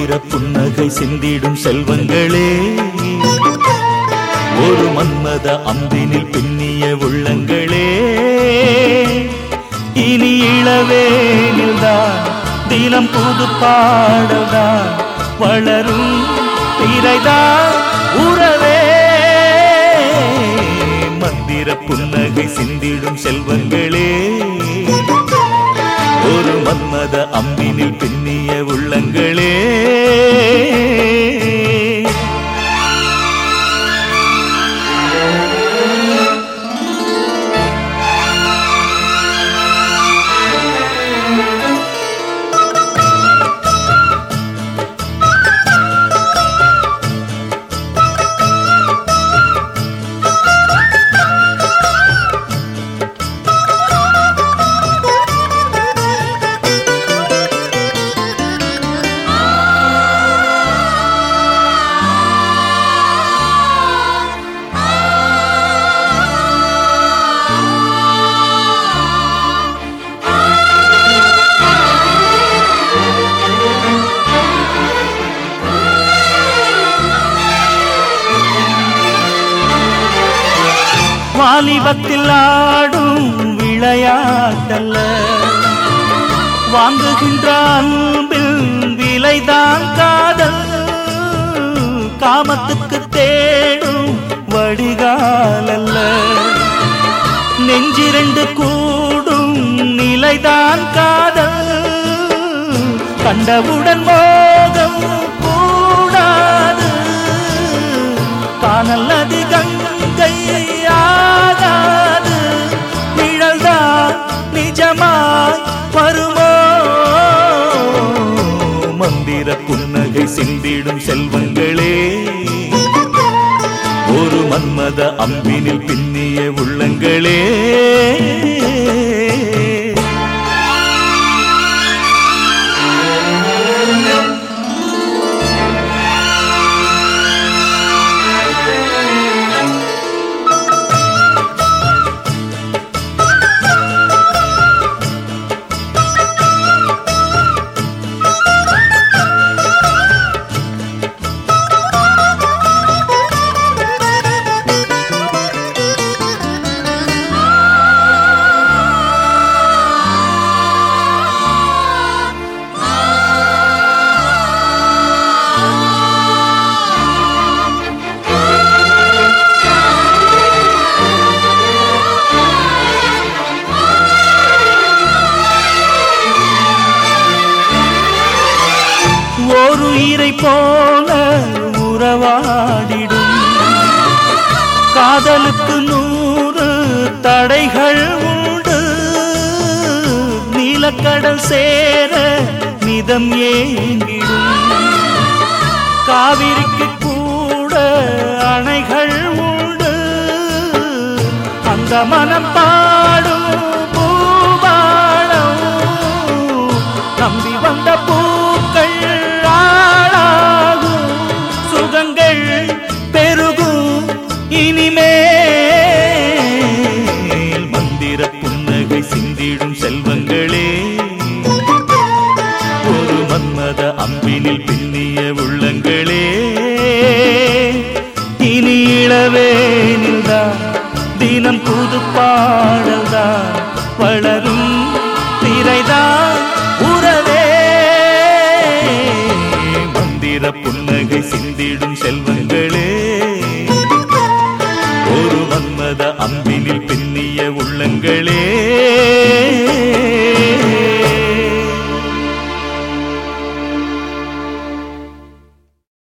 மந்திர புன்னகை சிந்திடும் செல்வங்களே ஒரு மன்மத அம்பினில் பின்னிய உள்ளங்களே இனி இளவேனில்தான் தினம் புது பாடல்தான் வளரும் திரைதான் உறவே மந்திர புன்னகை சிந்திடும் செல்வங்களே ஒரு மன்மத அம்பினில் பின்னிய உள்ளங்களே வாலிபத்தில் ஆடும் விளையாட்டல்ல வாங்குகின்ற அன்பில் விலைதான் காதல் காமத்துக்கு தேடும் வடிகாலல்ல நெஞ்சிரண்டு கூடும் நிலைதான் காதல் கண்டவுடன் மோகம் கூடாது காணல் நதி கங்கை ஆகாது நிழல்தான் நிஜமாய் வருமோ மந்திர புன்னகை சிந்திடும் செல்வங்களே ஒரு மன்மத அம்பினில் பின்னிய உள்ளங்களே ஒரு உயிரை போல உறவாடிடும் காதலுக்கு நூறு தடைகள் உண்டு நீலக்கடல் சேர மிதம் ஏங்கிடும் காவிரிக்கு கூட அணைகள் உண்டு அந்த மனம் பாடும் பூபாடம் நம்பி வந்த பூக்கள் ஆளாகும் சுகங்கள் பெருகும் இனிமேல் மந்திர புன்னகை சிந்திடும் செல்வங்களே ஒரு மன்மத அம்பினில் பின்னிய உள்ளங்களே இனி இளவேனில்தான் தினம் புது பாடல்தான் வளரும் திரைதான் உறவே மந்திர புன்னகை சிந்திடும் செல்வங்கள்